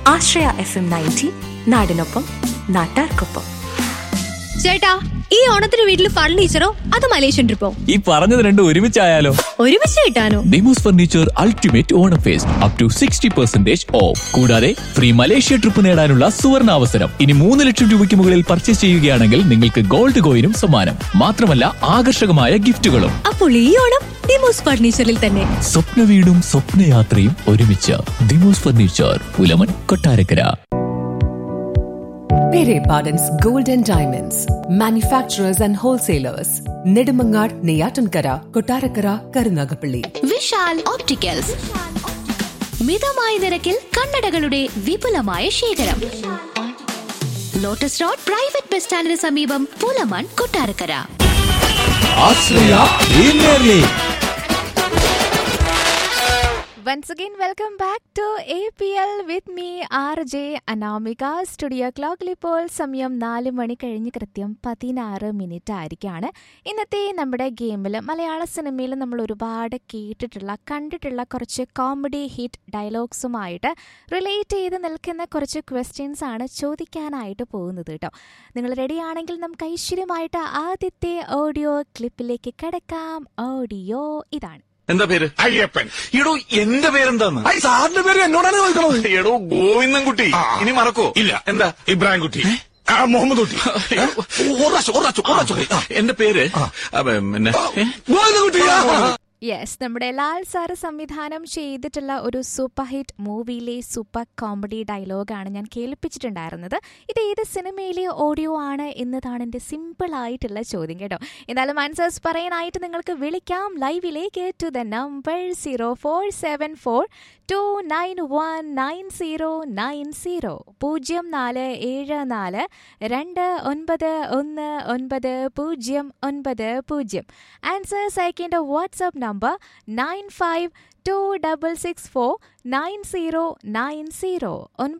ആശ്രയ F M ninety നാടിനൊപ്പം നാട്ടാർക്കൊപ്പം ചേട്ടാ ഈ ഓണത്തിന് വീട്ടിൽ ഫർണിച്ചറോ അത് മലേഷ്യൻ ട്രിപ്പോ ഈ പറഞ്ഞത് രണ്ടും ഒരുമിച്ചായാലോ ഒരുമിച്ച് കിട്ടാനോ Nimos furniture ultimate Onam fest up to sixty percentage off കൂടാതെ ഫ്രീ മലേഷ്യ ട്രിപ്പ് നേടാനുള്ള സുവർണ അവസരം ഇനി മൂന്ന് ലക്ഷം രൂപയ്ക്ക് മുകളിൽ പർച്ചേസ് ചെയ്യുകയാണെങ്കിൽ നിങ്ങൾക്ക് ഗോൾഡ് കോയിനും സമ്മാനം മാത്രമല്ല ആകർഷകമായ ഗിഫ്റ്റുകളും അപ്പോൾ ഈ ഓണം ഡിമോസ് ഫർണിച്ചറിൽ തന്നെ സ്വപ്ന വീടും സ്വപ്നയാത്രയും ഒരുമിച്ച് Dimos furniture Pulamon Kottarakkara Pere Pardon's Gold and Diamonds, manufacturers and wholesalers, Nedimangar, Neyatankara, Kotarakara, Karunagapalli. Vishal opticals മിതമായ നിരക്കിൽ കണ്ണടകളുടെ വിപുലമായ ശേഖരം ലോട്ടസ് റോഡ് പ്രൈവറ്റ് ബസ് സ്റ്റാൻഡിന് സമീപം പൂലമാൻ Kottarakkara Once again, welcome back to APL with me, RJ Anamika studio ക്ലോക്കിൽ ഇപ്പോൾ സമയം നാല് മണി കഴിഞ്ഞ് കൃത്യം പതിനാറ് മിനിറ്റ് ആയിരിക്കുകയാണ് ഇന്നത്തെ നമ്മുടെ ഗെയിമിൽ മലയാള സിനിമയിൽ നമ്മൾ ഒരുപാട് കേട്ടിട്ടുള്ള കണ്ടിട്ടുള്ള കുറച്ച് കോമഡി ഹിറ്റ് ഡയലോഗ്സുമായിട്ട് റിലേറ്റ് ചെയ്ത് നിൽക്കുന്ന കുറച്ച് ക്വസ്റ്റ്യൻസ് ആണ് ചോദിക്കാനായിട്ട് പോകുന്നത് കേട്ടോ നിങ്ങൾ റെഡിയാണെങ്കിൽ നമുക്ക് ഐശ്വര്യമായിട്ട് ആദ്യത്തെ ഓഡിയോ ക്ലിപ്പിലേക്ക് കിടക്കാം ഓഡിയോ ഇതാണ് എന്താ പേര് അയ്യപ്പൻ എടോ എന്റെ പേരെന്താന്ന് ഐ സാറിന്റെ പേര് എന്നോടാണ് ചോദിക്കണത് എടോ ഗോവിന്ദൻകുട്ടി ഇനി മറക്കോ ഇല്ല എന്താ ഇബ്രാഹിം കുട്ടി ആ, മുഹമ്മദ് കുട്ടി ഒറാച്ചു ഒറാച്ചു ഒറാച്ചു എന്റെ പേര് അപ്പൊ പിന്നെ ഏ? കുട്ടി യെസ് നമ്മുടെ ലാൽ സാറ് സംവിധാനം ചെയ്തിട്ടുള്ള ഒരു സൂപ്പർ ഹിറ്റ് മൂവിയിലെ സൂപ്പർ കോമഡി ഡയലോഗാണ് ഞാൻ കേൾപ്പിച്ചിട്ടുണ്ടായിരുന്നത് ഇത് ഏത് സിനിമയിലെ ഓഡിയോ ആണ് എന്നതാണ് എൻ്റെ സിമ്പിൾ ആയിട്ടുള്ള ചോദ്യം കേട്ടോ എന്തായാലും ആൻസേഴ്സ് പറയാനായിട്ട് നിങ്ങൾക്ക് വിളിക്കാം ലൈവിലേക്ക് to the number zero four seven four two nine one nine zero nine zero പൂജ്യം നാല് ഏഴ് നാല് രണ്ട് ഒൻപത് ഒന്ന് ഒൻപത് പൂജ്യം ഒൻപത് പൂജ്യം ആൻസേഴ്സ് അയക്കേണ്ട WhatsApp number nine five two double six four nine zero nine zero ഒൻപത്